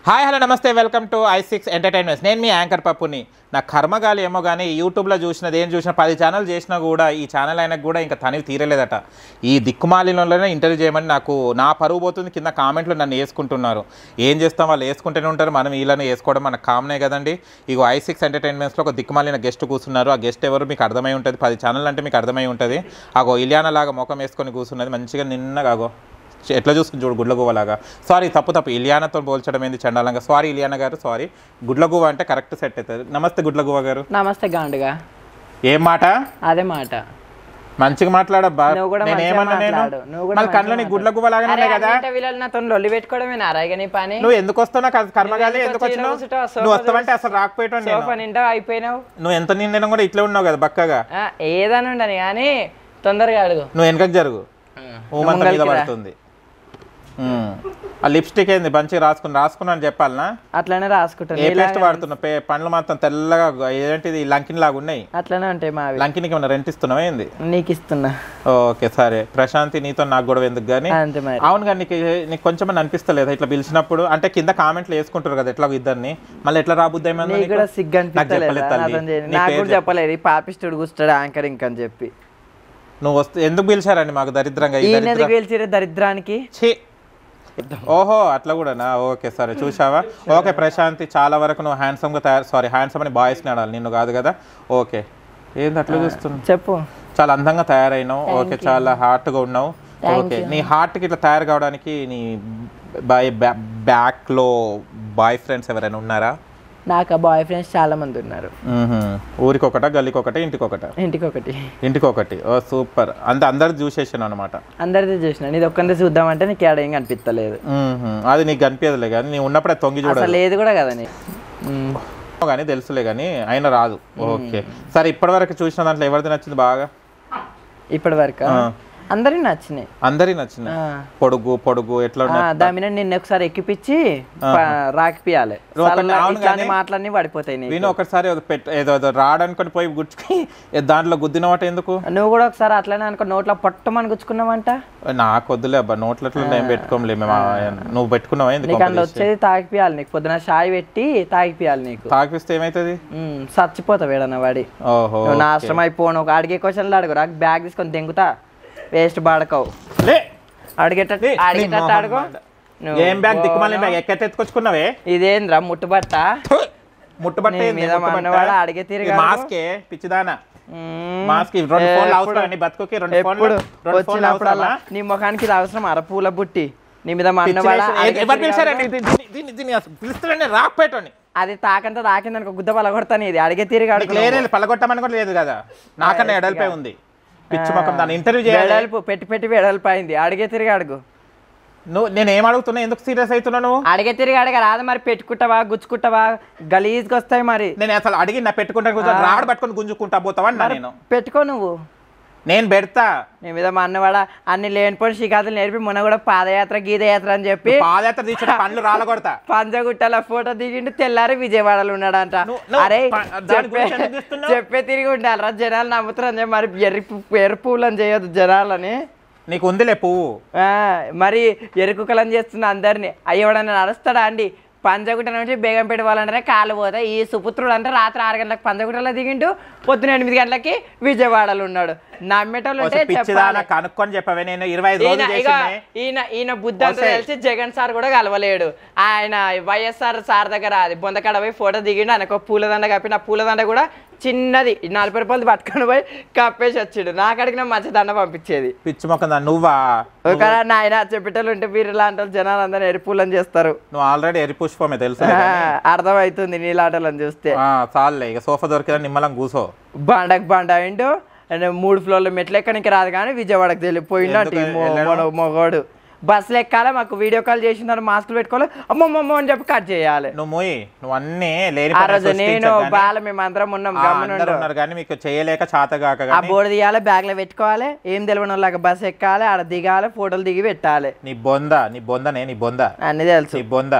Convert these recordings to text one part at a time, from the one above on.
Hi hello నమస్తే welcome to I six entertainments నేను మీ యాంకర్ పప్పుని నా కర్మగాలి ఏమో కానీ యూట్యూబ్లో చూసినది ఏం చూసినా పది ఛానల్ చేసినా కూడా ఈ ఛానల్ అయినా కూడా ఇంకా తనివి తీరలేదట ఈ దిక్కుమాలిలోనే ఇంటర్వ్యూ చేయమని నాకు నా పరువు పోతుంది కింద కామెంట్లు నన్ను వేసుకుంటున్నారు ఏం చేస్తాం వాళ్ళు వేసుకుంటూనే ఉంటారు మనం వీళ్ళని వేసుకోవడం మనకు కామనే కదండి ఇగో ఐ సిక్స్ ఎంటర్టైన్మెంట్స్లో ఒక దిక్కుమాలిన గెస్ట్ కూర్చున్నారు ఆ గెస్ట్ ఎవరు మీకు అర్థమై ఉంటుంది పది ఛానల్ అంటే మీకు అర్థమై ఉంటుంది అగో ఇలియానా లాగా ముఖం వేసుకొని కూర్చున్నది మంచిగా నిన్నగా అగో ఎట్లా చూసుకుని చూడు గుడ్లగువ్వలాగా సారీ తప్పు తప్పు ఇలియానాతో పోల్చడం ఏంది చండాలంగా సారీ ఇలియానా గారు సారీ గుడ్లగువ్వ అంటే కరెక్ట్ సెట్ అవుతుంది నమస్తే గుడ్లగువ్వ గారు నమస్తే గాండుగా ఏం మాట అదే మాట మంచిగా మాట్లాడబ్బా నువ్వు కూడా నేను మంచిగా ఏమన్నా నేను మాట్లాడు. నువ్వు కూడా మళ్ళీ కళ్ళని మంచిగా గుడ్లగువ్వ లాగానే అరే ఉన్నాయి కదా అన్నింటి వీళ్ళని నాతో లొల్లి పెట్టుకోవడమే నారాయణ నీ పని నువ్వు ఎందుకు వస్తున్నావు కర్- కర్మగాలి నువ్వు ఎందుకు ఎందుకు వచ్చినావు వచ్చి ఈడ కూర్చుంటావు? నువ్వు సోఫా వస్తావంటే అసలు రాకపోయేటో నేను సోఫా నిండా అయిపోయినావు నువ్వు ఎంత నిండినా కూడా ఇట్లే ఉన్నావు కదా బక్కగా ఆ, ఏదని ఉండని కానీ తొందరగా అడుగు నువ్వు వెనకకి జరుగు ఊమంత మీద ముంగలికి రా. పడుతుంది ఉమ్. ఆ లిప్స్టిక్ ఏంది మంచిగా రాసుకుని రాసుకున్నా అని చెప్పాలనా అట్లనే రాసుకుంటాను ఏ పేస్ట్ వాడుతున్నావు పే పండ్లు మాత్రం తెల్లగా ఏంటిది లంకిన్ లాగా ఉన్నాయి అట్లనే ఉంటాయి మావి లంకిన్కి ఏమైనా రెంట్ ఇస్తున్నావా ఏంది నీకు ఇస్తున్నా ఓకే సరే ప్రశాంతి నీతో నాకు గొడవ ఎందుకు కానీ అంతే మరి అవును కానీ నీకు నీకు కొంచెం అనిపిస్తలేదు ఇట్లా పిలిచినప్పుడు అంటే కింద కామెంట్లు వేసుకుంటారు కదా ఎట్లా ఇద్దరిని మళ్ళీ ఎట్లా రాబుద్ది ఏమన్నా నీకు కూడా సిగ్గు నాకు చెప్పలేదు అనిపిస్తలేదు తల్లి. నాతో చేయని. నీ నాకు పేరు కూడా చెప్పలేదు ఈ పాపిస్తుడు కూర్చున్నాడు యాంకర్ ఇంక అని చెప్పి నువ్వు వస్తే ఎందుకు పిలిచారండి మాకు దరిద్రంగా ఈ ఈయన దరిద్ర ఎందుకు గెలిచిరే దరిద్రానికి ఛీ ఓహో అట్లా కూడానా ఓకే సరే చూసావా ఓకే ప్రశాంతి చాలా వరకు నువ్వు హ్యాండ్సమ్గా తయారు సారీ హ్యాండ్సమ్ అని బాయ్స్ని ఆడాలి నిన్ను కాదు కదా ఓకే ఏంది అట్లా చూస్తున్నావు చెప్పు చాలా అందంగా తయారైనావు ఓకే చాలా హార్ట్గా ఉన్నావు ఓకే నీ హార్ట్కి ఇట్లా తయారు కావడానికి నీ బాయ్ బ్యాక్లో బాయ్ ఫ్రెండ్స్ ఎవరైనా ఉన్నారా నాకు ఆ బాయ్ ఫ్రెండ్స్ చాలా మంది ఉన్నారు మ్మ్హ్మ్. ఊరికొకట గల్లీకొకట ఇంటికొకట ఇంటికి ఒకటి ఇంటికొకటి ఓ సూపర్ అంత అందరు చూసేసాను అనమాట అందరిది చూసిన నీది ఒక్కరిదే చూద్దామంటే నీకు ఏడ ఏం కనిపిస్తలేదు అది నీకు కనిపించదులే కానీ నీ ఉన్నప్పుడే తొంగి చూడాలి అసలు లేదు కూడా కదా నీ ఉమ్. కానీ తెలుసులే కానీ అయినా రాదు ఓకే సరే ఇప్పటి వరకు చూసిన దాంట్లో ఎవరిది నచ్చింది బాగా ఇప్పటి వరకు అందరికి నచ్చినాయి అందరి నచ్చింది ఆ. పొడుగు పొడుగు ఎట్లా ఆ, ఉన్నాయి దాని మీద నిన్న ఒకసారి ఎక్కిపిచ్చి ప- రాకిపియాలి నువ్వు ఒకటి సల్ల- అవును ఇట్లాంటి కానీ- మాటలన్నీ పడిపోతాయి నీకు విను ఒకసారి ఏదో పెట్ ఏదో ఏదో రాడనుకొని పోయి గుచ్చుకి ఏ దాంట్లో గుద్దినవాట ఎందుకు నువ్వు కూడా ఒకసారి అట్లనే అనుకో నోట్లో పొట్టమని గుచ్చుకున్నావంట నాకు వద్దులే అబ్బా నోట్లో ఏం పెట్టుకోంలే మేము ఆ- నువ్వు పెట్టుకున్నావా ఎందుకు నీకు అందులో వచ్చేది తాగిపియాలి నీకు పొద్దున షాయి పెట్టి తాగిపియాలి నీకు తాకిస్తే ఏమవుతుంది ఉమ్, చచ్చిపోతావు వేడన్న వాడి ఓహో నువ్వు నాశనం అయిపోను ఒక అడిగే క్వశ్చన్లు అడుగు నాకు బ్యాగ్ తీసుకొని దెంగుతా వేస్ట్ బాడకవు లే అడిగేటట్టు లే, నీ అడిగేటట్టు మొహం అడుగు మాట. నువ్వు ఏం బ్యాగ్ దిక్కుమాలి బ్యాగ్ ఎక్కైతే ఎత్తుకొచ్చుకున్నావే ఇదేంద్రా ముట్టుబట్ట ముట్టుబట్ట నీ ఏంది? మీద ముట్టుబట్ట? మన్నవాడు అడిగే ఈ తిరిగాడు. మాస్కే పిచ్చిదానా మ్మ్. మాస్క్ రెండు ఫోన్లు అవసరం నీ బతుకుకి రెండు ఫోన్లు ఎప్పుడు రెండు ఫోన్లు వచ్చినప్పుడల్లా అవసరమా? నీ ముఖానికి ఇది అవసరం అరపూల బుట్టి నీ మీద పిచ్చి మన్నవాడ లేచి- ఏ- ఎవరు పిలిచారండి దీన్ని- దీన్ని దీన్ని అసలు పిలుస్తారండి రాకపోయేటోని అది తాకంతా తాకింది అనుకో గుద్ద పలగొడతాను ఇది అడిగే తిరిగి నీకు లేరే పలగొట్టమని కూడా లేదు కదా నాకన్నా ఎడల్పై ఉంది పిచ్చి ముఖం దాన్ని ఇంటర్వ్యూ చేయాలి వెడల్పు పెట్టి పెట్టి వెడల్పు అయింది అడిగే తిరిగి అడుగు నువ్వు నేను ఏం అడుగుతున్నా ఎందుకు సీరియస్ అవుతున్నా నువ్వు అడిగే తిరిగి అడగ రాదు మరి పెట్టుకుంటావా గుచ్చుకుంటావా గలీజ్కి వస్తాయి మరి నేను అసలు అడిగి నా పెట్టుకుంటాను కూర్చొని రాడు పట్టుకొని గుంజుకుంటా పోతావా అన్నా నేను పెట్టుకో నువ్వు నేను పెడతా నీ మీద మా అన్నవాడ అన్ని లేనిపోయిన షికాతులు నేర్పి మొన్న కూడా పాదయాత్ర గీదయాత్ర అని చెప్పి పాదయాత్ర తీసిన పండ్లు రాలగొడతా పంజగుట్టల ఫోటో దిగిండు తెల్లారి విజయవాడలో ఉన్నాడంట నువ్వు- నువ్వు అరే ప- దాని చెప్పే గురించి ఎందుకు తీస్తున్నావు? చెప్పే తిరిగి ఉండాలరా జనాలు నమ్ముతారని చెప్పి మరి ఎర్రి పు- ఎర్రి పువ్వులని చేయొద్దు జనాలని నీకు ఉందిలే పువ్వు ఆ, మరి ఎరుకుకలని చేస్తున్న అందరినీ అయ్యవడని నడుస్తాడా అండి పంజగుట్ట నుంచి బేగంపేట వాళ్ళంటే కాలు పోతాయి ఈ సుపుత్రుడు అంటే రాత్రి ఆరు గంటలకు పంజగుట్టలో దిగిండు పొద్దున ఎనిమిది గంటలకి విజయవాడలో ఉన్నాడు నమ్మేటోళ్ళు ఉంటే పిచ్చిదానా చెప్పాలి కనుక్కొని చెప్పవే నేను ఇరవై ఐదు ఈయన రోజులు ఇక చేసిందే ఈయన ఈయన బుద్ధి అంతా వస్తాయి. తెలిసి జగన్ సార్ కూడా కలవలేడు ఆయన వైఎస్ఆర్ సార్ దగ్గర అది బొందకాడ పోయి ఫోటో దిగిండు ఆయనకు ఒక పూలదండ కప్పిన పూలదండ కూడా చిన్నది ఈ నలభై రూపాయలు పట్టుకొని పోయి కప్పేసి వచ్చిండు నాకు అడిగిన మంచి దండ పంపించేది పిచ్చి మొక్కం దాన్ని నువ్వా ఒక నాయన చెప్పేటోళ్ళు ఉంటే వీరు లాంటి వాళ్ళు జనాలు అందరూ ఎరుపులని చేస్తారు నువ్వు ఆల్రెడీ ఎరి పుష్పమే తెలుసు ఆ, అర్థమవుతుంది నీలాటలని చూస్తే చాలులే ఇక సోఫా దొరికిన నిమ్మలం కూసో బండకు బండ అయిండు అండ్ మూడు ఫ్లోర్ల మెట్లు ఎక్కడానికి రాదు కానీ విజయవాడకి వెళ్ళిపోయిండు అంటే ఎందుకు వెళ్ళడం? మొగోడు బస్సులు ఎక్కాలి మాకు వీడియో కాల్ చేసిన మాస్కులు పెట్టుకోవాలి అమ్మమ్మమ్మ అని చెప్పి కట్ చేయాలి నువ్వు మొయ్యి నువ్వు అన్నీ లేని ఆ పనులు రోజు నేను సృష్టించకు కానీ, బాల మేము అందరం ఉన్నాం ఆ, గమనుండు అందరూ ఉన్నారు కానీ మీకు చేయలేక చాతగాక ఆ కానీ బోర్డు తీయాలి బ్యాగ్ లో పెట్టుకోవాలి ఏం తెలియని వాళ్ళకి బస్ ఎక్కాలి ఆడ దిగాలి ఫోటోలు దిగి పెట్టాలి నీ బొంద నీ బొందనే నీ బొంద అన్ని తెలుసు నీ బొంద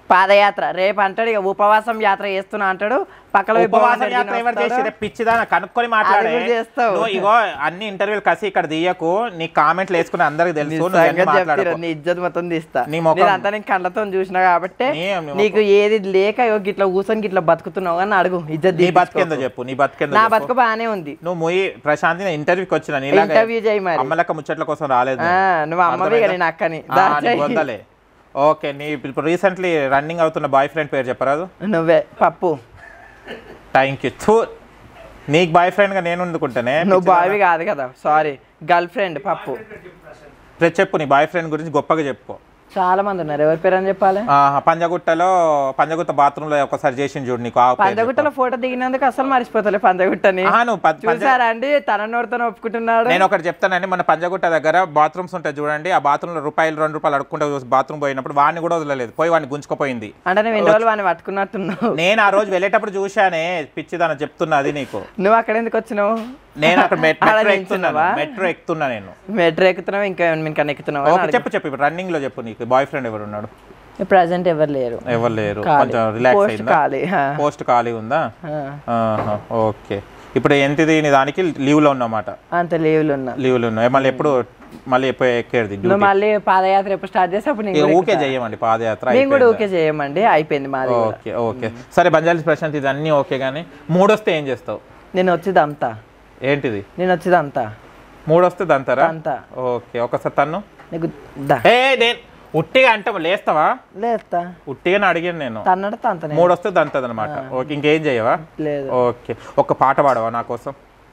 పాదయాత్ర రేపు అంటాడు ఇక ఉపవాసం యాత్ర చేస్తున్నా అంటాడు పక్కన పోయి ఉపవాస భగవాన్ యాత్ర రెడ్డిని ఎవరు వస్తాడు. చేసి పిచ్చిదాన కనుక్కొని మాట్లాడే అది కూడా చేస్తావు. నువ్వు ఇగో అన్ని ఇంటర్వ్యూలు కసి ఇక్కడ తీయకు నీ కామెంట్లు వేసుకుని అందరికి నీ తెలుసు నువ్వు అన్ని సంగతి మాట్లాడకు. చెప్తారు, నీ ఇజ్జత్ మొత్తం తీస్తా నీ ముఖం. నేను అంతా నేను కళ్ళతో చూసినా కాబట్టి నీ- నీ నీకు ఏది లేక ఇగో గిట్లా కూర్చొని గిట్లా బతుకుతున్నావు అని అడుగు ఇజ్జత్ నీ తీపించుకోకు. బతికేందో చెప్పు నీ బతికేందో నా చెప్పు. బతుకు బాగానే ఉంది నువ్వు మొయ్యి ప్రశాంతి నేను ఇంటర్వ్యూకి వచ్చిన నీలాగా ఇంటర్వ్యూ చేయి మరి అమ్మలక్క ముచ్చట్ల కోసం రాలేదు ఆ, నేను. నువ్వు అమ్మవి ఇక అర్థమైందా? నేను అక్కని ఆ, దా నీకు చెయ్యి. వద్దలే ఓకే నీ ఇప్పుడు రీసెంట్లీ రన్నింగ్ అవుతున్న బాయ్ ఫ్రెండ్ పేరు చెప్పరాదు నువ్వే పప్పు థ్యాంక్ యూ థూ నీకు బాయ్ ఫ్రెండ్ గా నేను ఉండుకుంటానే నువ్వు బావి కాదు కదా సారీ గర్ల్ ఫ్రెండ్ పప్పు రేపు చెప్పు నీ బాయ్ ఫ్రెండ్ గురించి గొప్పగా చెప్పుకో చాలా మంది ఉన్నారు ఎవరి పేరు అని చెప్పాలి ఆహా, పంజగుట్టలో పంజగుట్ట బాత్రూమ్ లో ఒకసారి చేసింది చూడు నీకు ఆ పేరు పంజగుట్టలో ఫోటో దిగినందుకు అసలు మర్చిపోతలే పంజగుట్టని చెప్పు. ఆహా, నువ్వు పం- పంజ- చూసారా అండి తన నోటితో ఒప్పుకుంటున్నాడు నేను ఒకటి చెప్తానండి మన పంజగుట్ట దగ్గర బాత్రూమ్స్ ఉంటాయి చూడండి ఆ బాత్రూమ్ లో రూపాయలు రెండు రూపాయలు అడుక్కుంటే బాత్రూమ్ పోయినప్పుడు వాడిని కూడా వదలలేదు పోయి వాడిని గుంజుకుపోయింది అంటే నువ్వు ఎన్ని రోజులు వాడిని పట్టుకున్నట్టున్నావు నేను ఆ రోజు వెళ్ళేటప్పుడు చూశానే పిచ్చిదాన చెప్తున్నది నీకు నువ్వు అక్కడ ఎందుకు వచ్చినావు నేను అక్కడ మెట్- ఆడ మెట్రో ఎక్కుతున్నాను నిల్చున్నావా? మెట్రో ఎక్కుతున్నా నేను మెట్రో ఎక్కుతున్నావు ఇంకా ఇంకా ఎక్కుతున్నావు ఓకే చెప్పు చెప్పు ఇప్పుడు రన్నింగ్ లో చెప్పు నీకు బాయ్ ఫ్రెండ్ ఎవరు ఉన్నాడు ప్రజెంట్ ఎవరు లేరు ఎవరు లేరు ఖాళీ. కొంచెం రిలాక్స్ పోస్ట్ అయిందా ఖాళీ హా. పోస్ట్ ఖాళీ ఉందా ఆ. ఆహా, ఓకే ఇప్పుడు ఎంతది నీ దానికి లీవ్ లో ఉన్నమాట అంత లీవ్లు ఉన్నా లీవ్ లో ఉన్నాయి మళ్ళీ ఎప్పుడు మళ్ళీ ఎప్పుడు ఎక్కేది నువ్వు మళ్ళీ పాదయాత్ర ఎప్పుడు స్టార్ట్ చేస్తే అప్పుడు నేను కూడా ఊకే చెయ్యమండి పాదయాత్ర మేము కూడా అయిపోయిందా? ఓకే చేయమండి అయిపోయింది మాది కూడా. ఓకే ఓకే సరే బంజాలి ప్రశాంత్ ఇది అన్నీ ఓకే కానీ మూడు వస్తే ఏం చేస్తావు నేను వచ్చింది అంతా ఏంటిది నేను వచ్చింది అంతా మూడు వస్తే దంతారా అంతా ఓకే ఒకసారి తన్ను నీకు దా ఏ నేను ఉట్టిగా అంటే లేస్తావా లేస్తా ఉట్టిగానే అడిగాను నేను తన్నడ తంత మూడు వస్తే దంతది అనమాట ఓకే ఇంకేం చేయవా లేదు ఓకే ఒక పాట పాడవా నా కోసం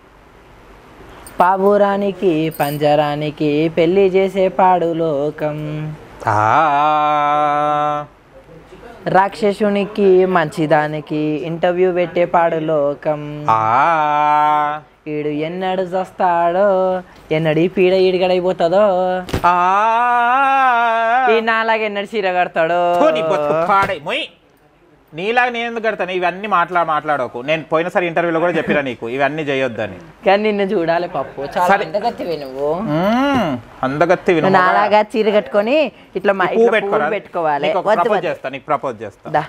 పావురానికి పంజరానికి పెళ్లి చేసే పాడు లోకం ఆ రాక్షసునికి మంచిదానికి ఇంటర్వ్యూ పెట్టే పాడు లోకం ఆ ఈడు ఎన్నడు చస్తాడో ఎన్నడు ఈ పీడ ఈడిగడైపోతుందో ఆ ఈ నాలాగా ఎన్నడు చీర కడతాడో థు, నీ బతుకు పాడై మొయ్ నీలాగా నేను ఎందుకు కడతాను ఇవన్నీ మాట్లా మాట్లాడకు నేను పోయినసారి ఇంటర్వ్యూలో కూడా చెప్పిరా నీకు ఇవన్నీ చేయొద్దని కానీ నిన్ను చూడాలి పప్పు చాలా అందగత్తివి నువ్వు మ్మ్. అందగత్తి విను నువ్వు నాలాగా చీర కట్టుకొని ఇట్లా మా పువ్వు ఇట్లా పెట్టుకోరా పువ్వు పెట్టుకోవాలి వద్దు ప్రపోజ్ వద్దు. చేస్తా నీకు ప్రపోజ్ చేస్తా దా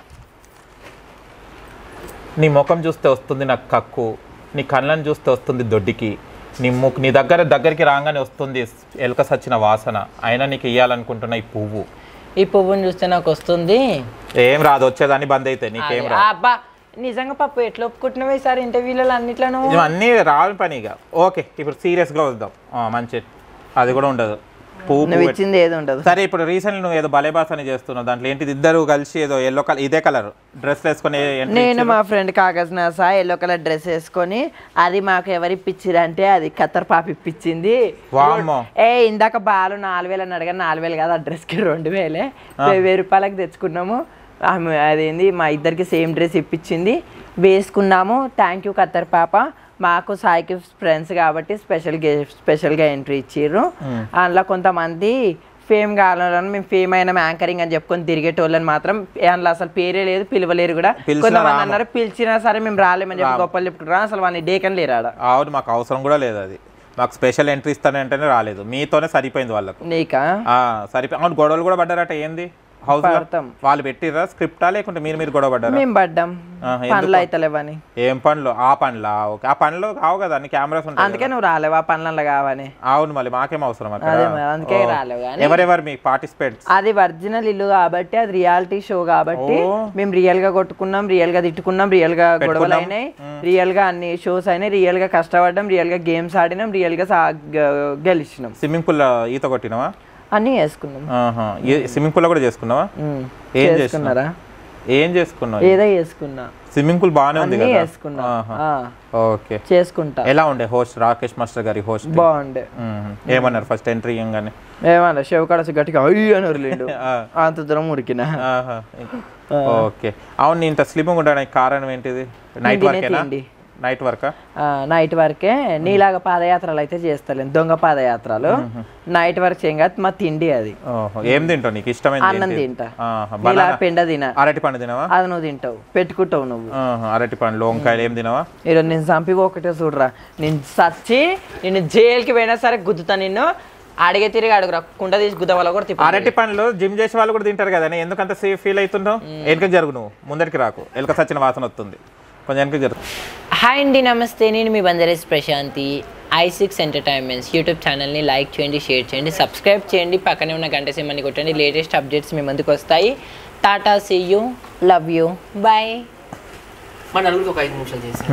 నీ ముఖం చూస్తే వస్తుంది నాకు కక్కు నీ కళ్ళని చూస్తే వస్తుంది దొడ్డికి నీ ముక్కు నీ దగ్గర దగ్గరికి రాగానే వస్తుంది ఎలుక సచ్చిన వాసన అయినా నీకు ఇయ్యాలనుకుంటున్న ఈ పువ్వు ఈ పువ్వుని చూస్తే నాకు వస్తుంది ఏం రాదు వచ్చేదాన్ని బంద్ అయితే నీకేం అదే, రాదు అబ్బా నిజంగా పప్పు ఎట్లా ఒప్పుకుంటున్నావు ఈసారి ఇంటర్వ్యూలలో అన్నిట్లను ఇవన్నీ రాని పని ఇక ఓకే ఇప్పుడు సీరియస్గా వద్దాం ఆ, మంచి అది కూడా ఉండదు పువ్వు నువ్వు పువ్వు ఇచ్చింది ఏది ఉండదు సరే ఇప్పుడు రీసెంట్ నువ్వు ఏదో బలేబాస్ అని చేస్తున్నావు దాంట్లో ఏంటిది ఇద్దరు కలిసి ఏదో ఎల్లో కలర్ ఇదే కలర్ డ్రెస్ వేసుకొని entry నేను ఇచ్చారు. మా ఫ్రెండ్ కాగజ్ నాసా ఎల్లో కలర్ డ్రెస్ వేసుకొని అది మాకు ఎవరు ఇప్పించిరంటే అది ఖత్తర్ పాప ఇప్పించింది వామ్మో ఏ ఇందాక బాలు నాలుగు వేలు అని అడగా నాలుగు వేలు కాదు ఆ డ్రెస్కి రెండు వేలే వెయ్యి రూపాయలకి తెచ్చుకున్నాము ఆమె అదేంది మా ఇద్దరికి సేమ్ డ్రెస్ ఇప్పించింది వేసుకున్నాము థ్యాంక్ యూ ఖత్తర్ పాప మాకు సాయికి ఫ్రెండ్స్ కాబట్టి స్పెషల్ స్పెషల్గా ఎంట్రీ ఇచ్చిర్రు అందులో కొంతమంది ఫేమ్ కావాలని మేము ఫేమ్ అయిన యాంకరింగ్ అని చెప్పుకొని తిరిగేటోళ్ళని మాత్రం అందులో అసలు పేరే లేదు పిలవలేరు కూడా పిలిచినా కొంతమంది రాము. అన్నారు పిలిచినా సరే మేము రాలేమని చెప్పి గొప్పలు చెప్పుకుంటారు అసలు వాళ్ళని డేకని లేరు ఆడ అవును మాకు అవసరం కూడా లేదు అది మాకు స్పెషల్ ఎంట్రీ ఇస్తానంటేనే రాలేదు మీతోనే సరిపోయింది వాళ్ళకు నీకా ఆ, సరిపోయి అవును గొడవలు కూడా పడ్డారట ఏంది హౌస్ పడతాం. వాళ్ళు పెట్టిర్రా స్క్రిప్టా లేకుంటే మీరు మీరు గొడవ పడ్డారా మేము పడ్డాం ఆహా, పనులు అవుతలేవని ఏం పనులు ఆ పనులా ఓకే ఆ పనులు కావు కదా అన్ని కెమెరాస్ ఉంటాయి అందుకే నువ్వు రాలేవు ఆ పనులలో కావని కదా. అవును మళ్ళీ మాకేం అవసరం అక్కడ అదే మరి, అందుకే ఓ. రాలేవు కానీ ఎవరెవరు మీ పార్టిసిపేట్స్ అది ఒరిజినల్ ఇల్లు కాబట్టి అది రియాలిటీ షో కాబట్టి ఓ. మేము రియల్ గా కొట్టుకున్నాం రియల్ గా తిట్టుకున్నాం రియల్ గా గొడవలు అయినాయి రియల్ గా అన్ని షోస్ అయినాయి రియల్ గా కష్టపడ్డాం రియల్ గా గేమ్స్ ఆడినాం రియల్ గా సా- గ- గెలిచినాం స్విమ్మింగ్ పూల్ ఈత కొట్టినావా అన్ని వేసుకున్నాం స్విమ్మింగ్ పూల్ కూడా చేసుకున్నావా ఉమ్. ఏం చేసుకున్నారా ఏం చేసుకున్నావు ఏదో చేసుకున్నా స్విమ్మింగ్ పూల్ బాగానే ఉంది అన్ని కదా వేసుకున్నా ఆహా. ఆ, ఓకే చేసుకుంటా ఎలా ఉండే హోస్ట్ రాకేష్ మాస్టర్ గారి హోస్ట్ బాగుండే ఏమన్నారు ఫస్ట్ ఎంట్రీ ఇవ్వగానే ఏమన్నా శివకాడ గట్టిగా అయ్యి అని వదిలేండు ఆ. అంత దూరం ఉరికినా ఆహా. ఓకే అవును నీ ఇంత స్లిమ్ ఉండడానికి కారణం ఏంటిది నైట్ తిండినే వర్కేనా తిండి. నైట్ వర్కా నైట్ వరకే నీలాగా పాదయాత్రలు అయితే చేస్తలేను దొంగ పాదయాత్రలు నైట్ వరకు చేయం కాదు మా తిండి అది ఓహో ఏం తింటావు నీకు ఇష్టమైంది అన్నం ఏంటి? తింటా ఆహా, నీలా banana. పెండ తిన అరటి పండు తినవా అది నువ్వు తింటావు పెట్టుకుంటావు నువ్వు ఆహా, అరటి పండ్లు వంకాయలు ఏం తినవా ఈరోజు నేను చంపి ఒకటే చూడరా నేను సచ్చి నేను జైలుకి పోయినా సరే గుద్దుతా నిన్ను అడిగే తిరిగి అడుగురా కుండ తీసి గుద్ద వల్ల కూడా తిప్పి అరటి పండ్లు జిమ్ చేసే వాళ్ళు కూడా తింటారు కదా ఎందుకంత సేఫ్ ఫీల్ అవుతుంటావు వెనకకి జరుగు నువ్వు ముందరికి రాకు ఎలుక సచ్చిన వాసన వస్తుంది కొంచెం వెనకకి జరుగు హాయ్ అండి నమస్తే నేను మీ బందరేస్ Prashanthi I six entertainments YouTube ఛానల్ని లైక్ చేయండి షేర్ చేయండి సబ్స్క్రైబ్ చేయండి పక్కనే ఉన్న గంట సింహని కొట్టండి లేటెస్ట్ అప్డేట్స్ మీ ముందుకు వస్తాయి టాటా see you love you bye మా నలుగురికి ఒక ఐదు నిమిషాలు చేసి